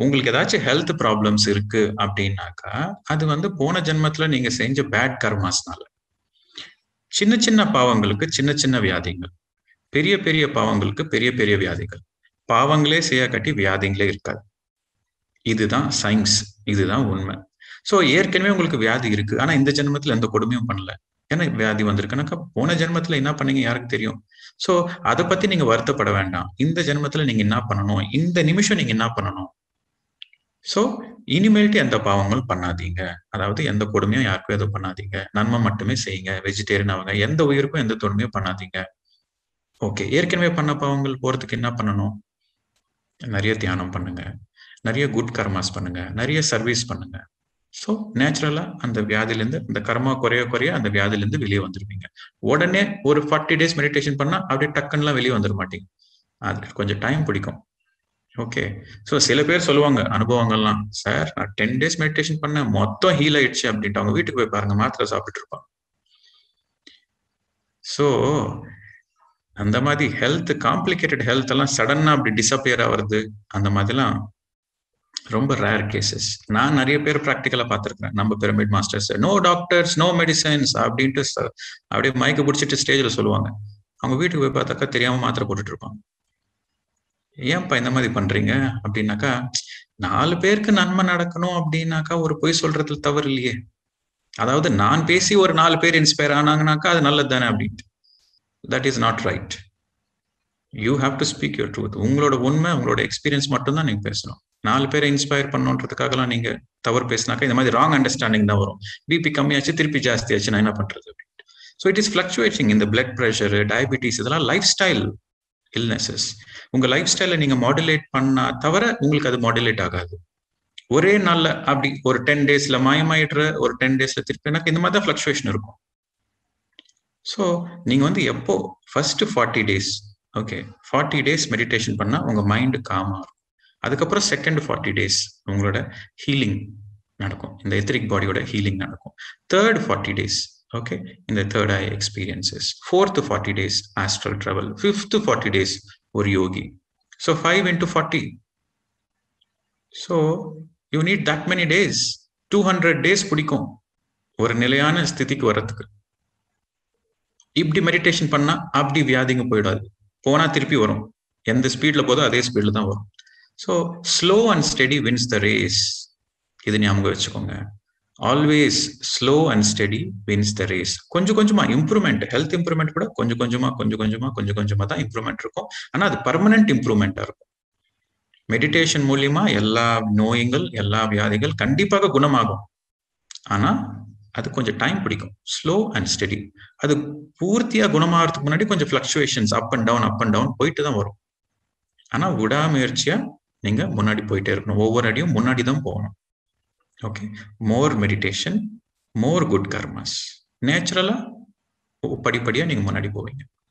உங்களுக்கு ஏதாச்சும் health problems இருக்கு அப்படின்னாக்கா அது வந்து போன ஜென்மத்துல நீங்க செஞ்ச பேட் கர்மாஸ்னால சின்ன சின்ன பாவங்களுக்கு சின்ன சின்ன வியாதிகள் பெரிய பெரிய பாவங்களுக்கு பெரிய பெரிய வியாதிகள் பாவங்களே செய்ய கட்டி வியாதிங்களே இருக்காது இதுதான் சயின்ஸ் இதுதான் உண்மை சோ ஏற்கனவே உங்களுக்கு வியாதி இருக்கு ஆனா இந்த ஜென்மத்துல எந்த கொடுமையும் பண்ணல ஏன்னா வியாதி வந்திருக்குனாக்கா போன ஜென்மத்துல என்ன பண்ணீங்க யாருக்கு தெரியும் சோ அதை பத்தி நீங்க வருத்தப்பட வேண்டாம் இந்த ஜென்மத்துல நீங்க என்ன பண்ணணும் இந்த நிமிஷம் நீங்க என்ன பண்ணணும் சோ இனிமேல்ட்டு எந்த பாவங்களும் பண்ணாதீங்க அதாவது எந்த கொடுமையும் யாருக்கும் எதுவும் பண்ணாதீங்க நன்மை மட்டுமே செய்யுங்க வெஜிடேரியன் அவங்க எந்த உயிருக்கும் எந்த தொன்மையும் பண்ணாதீங்க ஓகே ஏற்கனவே பண்ண பாவங்கள் போறதுக்கு என்ன பண்ணணும் நிறைய தியானம் பண்ணுங்க நிறைய குட் கர்மாஸ் பண்ணுங்க நிறைய சர்வீஸ் பண்ணுங்க ஸோ நேச்சுரலா அந்த வியாதியிலேருந்து அந்த கர்மா குறைய குறைய அந்த வியாதியிலேருந்து வெளியே வந்துருவீங்க உடனே ஒரு ஃபார்ட்டி டேஸ் மெடிடேஷன் பண்ணா அப்படியே டக்குன்னுலாம் வெளியே வந்துட மாட்டீங்க அது கொஞ்சம் டைம் பிடிக்கும் ஓகே ஸோ சில பேர் சொல்லுவாங்க அனுபவங்கள்லாம் சார் நான் டென் டேஸ் மெடிடேஷன் பண்ணேன் மொத்தம் ஹீல் ஆயிடுச்சு அப்படின்ட்டு அவங்க வீட்டுக்கு போய் பாருங்க மாத்திரை சாப்பிட்டு இருப்பாங்க ஸோ அந்த மாதிரி ஹெல்த் காம்ப்ளிகேட்டட் ஹெல்த் எல்லாம் சடனா அப்படி டிசப்பியர் ஆகுறது அந்த மாதிரிலாம் ரொம்ப ரேர் கேசஸ் நான் நிறைய பேர் ப்ராக்டிக்கலா பார்த்துருக்கேன் நம்ம pyramid masters no doctors no medicines அப்படின்ட்டு அப்படியே மயக்க பிடிச்சிட்டு ஸ்டேஜில் சொல்லுவாங்க அவங்க வீட்டுக்கு போய் பார்த்தாக்கா தெரியாம மாத்திரை போட்டுட்டு இருப்பாங்க ஏன்ப்பா இந்த மாதிரி பண்றீங்க அப்படின்னாக்கா நாலு பேருக்கு நன்மை நடக்கணும் அப்படின்னாக்கா ஒரு பொய் சொல்றதுல தவறு இல்லையே அதாவது நான் பேசி ஒரு நாலு பேர் இன்ஸ்பயர் ஆனாங்கனாக்கா அது நல்லது தானே அப்படின்ட்டு that is not right you have to speak your truth உங்களோட உண்மை உங்களோட எக்ஸ்பீரியன்ஸ் மட்டும் தான் நீங்க பேசணும் நாலு பேரை இன்ஸ்பயர் பண்ணுன்றதுக்காகலாம் நீங்க தவறு பேசினாக்கா இந்த மாதிரி ராங் அண்டர்ஸ்டாண்டிங் தான் வரும் பிபி கம்மியாச்சு திருப்பி ஜாஸ்தி ஆச்சு நான் என்ன பண்றது அப்படின்ட்டு ஸோ இட் இஸ் ஃபிளக்சுவேட்டிங் இந்த பிளட் ப்ரெஷர் டயபிட்டிஸ் இதெல்லாம் லைஃப் ஸ்டைல் இல்னஸஸ் உங்க லைஃப் ஸ்டைலை நீங்க மாடுலேட் பண்ணா தவிர உங்களுக்கு அது மாடுலேட் ஆகாது ஒரே நாள்ல அப்படி ஒரு டென் டேஸ்ல மாயமாயிடுற ஒரு டென் டேஸ்ல திருப்பி எனக்கு இந்த மாதிரி தான் ஃபிளக்சுவேஷன் இருக்கும் ஸோ நீங்க வந்து எப்போ first forty days okay forty days meditation பண்ணா உங்க மைண்டு காமா இருக்கும் அதுக்கப்புறம் செகண்ட் ஃபார்ட்டி டேஸ் உங்களோட ஹீலிங் நடக்கும் இந்த எத்திரிக் பாடியோட ஹீலிங் நடக்கும் தேர்ட் ஃபார்ட்டி டேஸ் ஓகே இந்த third eye experiences fourth forty days astral travel fifth forty days ஒரு யோகி so five into forty so you need that many days two hundred days பிடிக்கும் ஒரு நிலையான ஸ்திதிக்கு வர்றதுக்கு இப்படி மெடிடேஷன் பண்ணா அப்படி வியாதிங்க போயிடாது போனா திருப்பி வரும் எந்த ஸ்பீட்ல போதோ அதே ஸ்பீட்ல தான் வரும் so slow and steady wins the race இது ஞாபகம் வச்சுக்கோங்க always slow and steady wins the race கொஞ்சம் கொஞ்சமா இம்ப்ரூவ்மெண்ட் ஹெல்த் இம்ப்ரூவ்மெண்ட் கூட கொஞ்சம் கொஞ்சமா கொஞ்சம் கொஞ்சமா கொஞ்சம் கொஞ்சமா தான் இம்ப்ரூவ்மெண்ட் இருக்கும் ஆனா அது பர்மனன்ட் இம்ப்ரூவ்மெண்டா இருக்கும் மெடிடேஷன் மூலியமா எல்லா நோய்கள் எல்லா வியாதிகள் கண்டிப்பாக குணமாகும் ஆனா அது கொஞ்சம் டைம் பிடிக்கும் ஸ்லோ அண்ட் ஸ்டெடி அது பூர்த்தியா குணமாகறதுக்கு முன்னாடி கொஞ்சம் fluctuations up and down up and down போயிட்டு தான் வரும் ஆனா விடாமுயற்சியா நீங்க முன்னாடி போயிட்டே இருக்கணும் ஒவ்வொரு அடியும் முன்னாடி தான் போகணும் okay more meditation more good karmas நேச்சுரலா படிப்படியா நீங்க முன்னாடி போவீங்க